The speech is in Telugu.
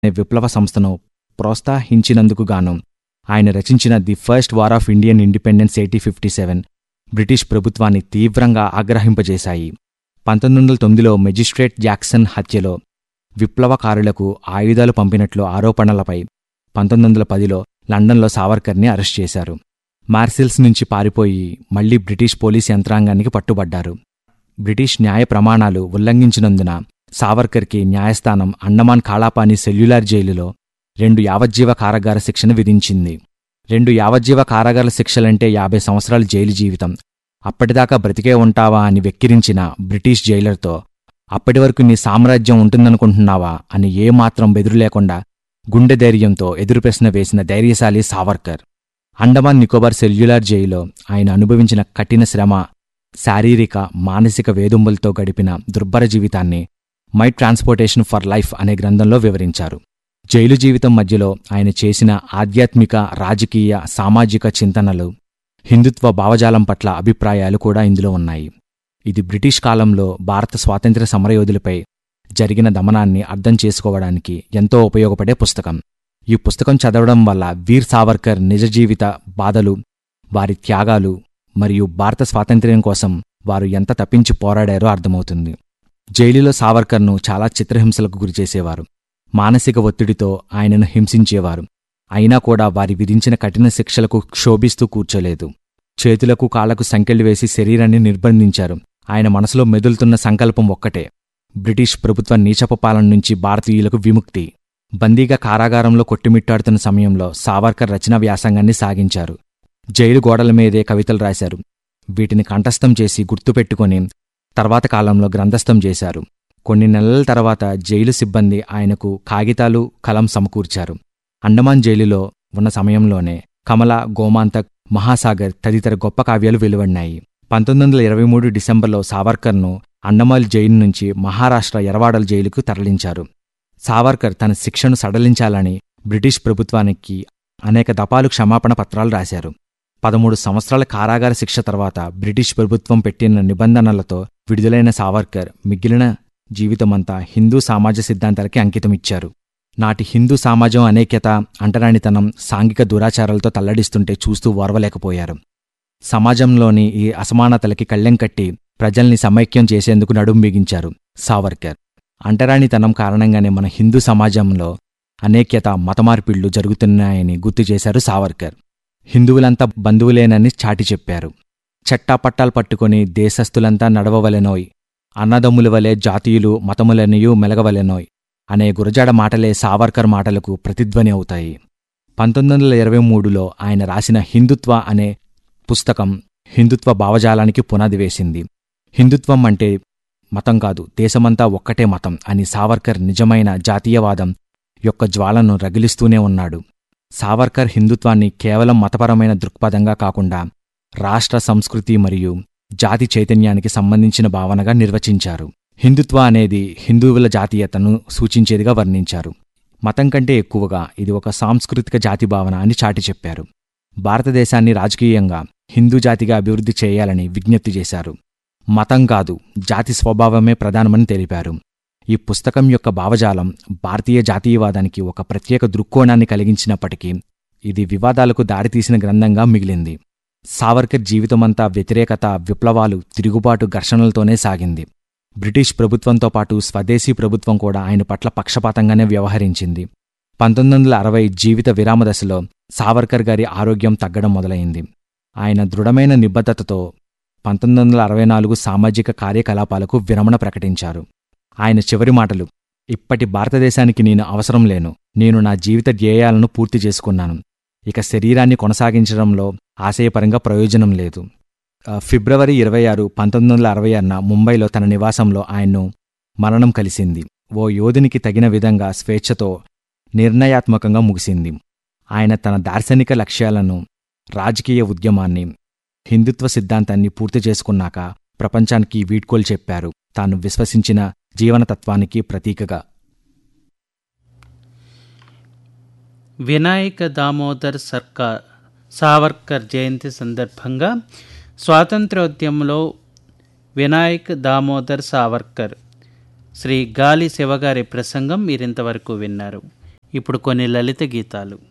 అనే విప్లవ సంస్థను ప్రోత్సహించినందుకు గాను ఆయన రచించిన the first war of Indian independence eighteen fifty seven British ప్రభుత్వాన్ని తీవ్రంగా ఆగ్రహింపజేశాయి పంతొమ్మిది వందల తొమ్మిదిలో మెజిస్ట్రేట్ జాక్సన్ హత్యలో విప్లవకారులకు ఆయుధాలు పంపినట్లు ఆరోపణలపై పంతొమ్మిది వందల పదిలో లండన్లో సావర్కర్ని అరెస్ట్ చేశారు మార్సిల్స్ నుంచి పారిపోయి మళ్లీ బ్రిటిష్ పోలీస్ యంత్రాంగానికి పట్టుబడ్డారు బ్రిటిష్ న్యాయ ప్రమాణాలు ఉల్లంఘించినందున సావర్కర్కి న్యాయస్థానం అండమాన్ కాళాపాని సెల్యులార్ జైలులో రెండు యావజ్జీవ కారాగార శిక్షను విధించింది రెండు యావజ్జీవ కారాగార శిక్షలంటే యాభై సంవత్సరాల జైలు జీవితం అప్పటిదాకా బ్రతికే ఉంటావా అని వెక్కిరించిన బ్రిటిష్ జైలర్తో అప్పటి వరకు నీ సామ్రాజ్యం ఉంటుందనుకుంటున్నావా అని ఏమాత్రం బెదురు లేకుండా గుండె ధైర్యంతో ఎదురు ప్రశ్న వేసిన ధైర్యశాలి సావర్కర్ అండమాన్ నికోబార్ సెల్యులార్ జైల్లో ఆయన అనుభవించిన కఠిన శ్రమ శారీరక మానసిక వేధింపులతో గడిపిన దుర్భర జీవితాన్ని మై ట్రాన్స్పోర్టేషన్ ఫర్ లైఫ్ అనే గ్రంథంలో వివరించారు జైలు జీవితం మధ్యలో ఆయన చేసిన ఆధ్యాత్మిక రాజకీయ సామాజిక చింతనలు హిందుత్వ భావజాలం పట్ల అభిప్రాయాలు కూడా ఇందులో ఉన్నాయి ఇది బ్రిటిష్ కాలంలో భారత స్వాతంత్ర్య సమరయోధులపై జరిగిన దమనాన్ని అర్థం చేసుకోవడానికి ఎంతో ఉపయోగపడే పుస్తకం ఈ పుస్తకం చదవడం వల్ల వీర్ సావర్కర్ నిజ జీవిత బాధలు వారి త్యాగాలు మరియు భారత స్వాతంత్ర్యం కోసం వారు ఎంత తప్పించి పోరాడారో అర్థమవుతుంది జైలులో సావర్కర్ను చాలా చిత్రహింసలకు గురిచేసేవారు మానసిక ఒత్తిడితో ఆయనను హింసించేవారు అయినా కూడా వారి విధించిన కఠిన శిక్షలకు క్షోభిస్తూ కూర్చోలేదు చేతులకు కాళ్లకు సంకెళ్లు వేసి శరీరాన్ని నిర్బంధించారు ఆయన మనసులో మెదులుతున్న సంకల్పం ఒక్కటే బ్రిటిష్ ప్రభుత్వ నీచప పాలన నుంచి భారతీయులకు విముక్తి బందీగా కారాగారంలో కొట్టుమిట్టాడుతున్న సమయంలో సావర్కర్ రచనా వ్యాసంగాన్ని సాగించారు జైలు గోడల మీదే కవితలు రాశారు వీటిని కంఠస్థం చేసి గుర్తుపెట్టుకుని తర్వాత కాలంలో గ్రంథస్థం చేశారు కొన్ని నెలల తర్వాత జైలు సిబ్బంది ఆయనకు కాగితాలు కలం సమకూర్చారు అండమాన్ జైలులో ఉన్న సమయంలోనే కమల గోమాంతక్ మహాసాగర్ తదితర గొప్ప కావ్యాలు వెలువడినాయి పంతొమ్మిది వందల ఇరవై మూడు డిసెంబర్లో సావర్కర్ను అండమాన్ జైలు నుంచి మహారాష్ట్ర ఎరవాడల జైలుకు తరలించారు సావర్కర్ తన శిక్షను సడలించాలని బ్రిటిష్ ప్రభుత్వానికి అనేక దపాలు క్షమాపణ పత్రాలు రాశారు పదమూడు సంవత్సరాల కారాగార శిక్ష తర్వాత బ్రిటిష్ ప్రభుత్వం పెట్టిన నిబంధనలతో విడుదలైన సావర్కర్ మిగిలిన జీవితమంతా హిందూ సమాజ సిద్ధాంతాలకి అంకితమిచ్చారు నాటి హిందూ సమాజం అనేక్యత అంటరానితనం సాంఘిక దురాచారాలతో తల్లడిస్తుంటే చూస్తూ ఓర్వలేకపోయారు సమాజంలోని ఈ అసమానతలకి కళ్ళెం కట్టి ప్రజల్ని సమైక్యం చేసేందుకు నడుం బిగించారు సావర్కర్ అంటరానితనం కారణంగానే మన హిందూ సమాజంలో అనేక్యత మతమార్పిళ్లు జరుగుతున్నాయని గుర్తు చేశారు సావర్కర్ హిందువులంతా బంధువులేనని చాటి చెప్పారు చట్టాపట్టాలు పట్టుకుని దేశస్థులంతా నడవవలెనోయ్ అన్నదమ్ముల వలె జాతీయులు మతములనియూ మెలగవలెనోయ్ అనే గురజాడ మాటలే సావర్కర్ మాటలకు ప్రతిధ్వని అవుతాయి పంతొమ్మిది వందల ఇరవై మూడులో ఆయన రాసిన హిందుత్వ అనే పుస్తకం హిందుత్వ భావజాలానికి పునాది వేసింది హిందుత్వం అంటే మతం కాదు దేశమంతా ఒక్కటే మతం అని సావర్కర్ నిజమైన జాతీయవాదం యొక్క జ్వాలను రగిలిస్తూనే ఉన్నాడు సావర్కర్ హిందుత్వాన్ని కేవలం మతపరమైన దృక్పథంగా కాకుండా రాష్ట్ర సంస్కృతి మరియు జాతి చైతన్యానికి సంబంధించిన భావనగా నిర్వచించారు హిందుత్వ అనేది హిందువుల జాతీయతను సూచించేదిగా వర్ణించారు మతం కంటే ఎక్కువగా ఇది ఒక సాంస్కృతిక జాతి భావన అని చాటి చెప్పారు భారతదేశాన్ని రాజకీయంగా హిందూ జాతిగా అభివృద్ధి చేయాలని విజ్ఞప్తి చేశారు మతం కాదు జాతి స్వభావమే ప్రధానమని తెలిపారు ఈ పుస్తకం యొక్క భావజాలం భారతీయ జాతీయవాదానికి ఒక ప్రత్యేక దృక్కోణాన్ని కలిగించినప్పటికీ ఇది వివాదాలకు దారితీసిన గ్రంథంగా మిగిలింది సావర్కర్ జీవితమంతా వ్యతిరేకత విప్లవాలు తిరుగుబాటు ఘర్షణలతోనే సాగింది బ్రిటిష్ ప్రభుత్వంతో పాటు స్వదేశీ ప్రభుత్వం కూడా ఆయన పట్ల పక్షపాతంగానే వ్యవహరించింది పంతొమ్మిది వందల అరవై జీవిత విరామదశలో సావర్కర్ గారి ఆరోగ్యం తగ్గడం మొదలైంది ఆయన దృఢమైన నిబద్ధతతో పంతొమ్మిది వందల అరవై నాలుగు సామాజిక కార్యకలాపాలకు విరమణ ప్రకటించారు ఆయన చివరి మాటలు ఇప్పటి భారతదేశానికి నేను అవసరం లేను నేను నా జీవిత ధ్యేయాలను పూర్తి చేసుకున్నాను ఇక శరీరాన్ని కొనసాగించడంలో ఆశయపరంగా ప్రయోజనం లేదు ఫిబ్రవరి ఇరవై ఆరు పంతొమ్మిది వందల అరవై ఆరున ముంబైలో తన నివాసంలో ఆయన్ను మరణం కలిసింది ఓ యోధునికి తగిన విధంగా స్వేచ్ఛతో నిర్ణయాత్మకంగా ముగిసింది ఆయన తన దార్శనిక లక్ష్యాలను రాజకీయ ఉద్యమాన్ని హిందుత్వ సిద్ధాంతాన్ని పూర్తి చేసుకున్నాక ప్రపంచానికి వీడ్కోలు చెప్పారు తాను విశ్వసించిన జీవనతత్వానికి ప్రతీకగా వినాయక దామోదర్ సర్కార్ సావర్కర్ జయంతి సందర్భంగా స్వాతంత్ర్యోద్యమంలో వినాయక్ దామోదర్ సావర్కర్ శ్రీ గాలి శివగారి ప్రసంగం మీరింతవరకు విన్నారు ఇప్పుడు కొన్ని లలిత గీతాలు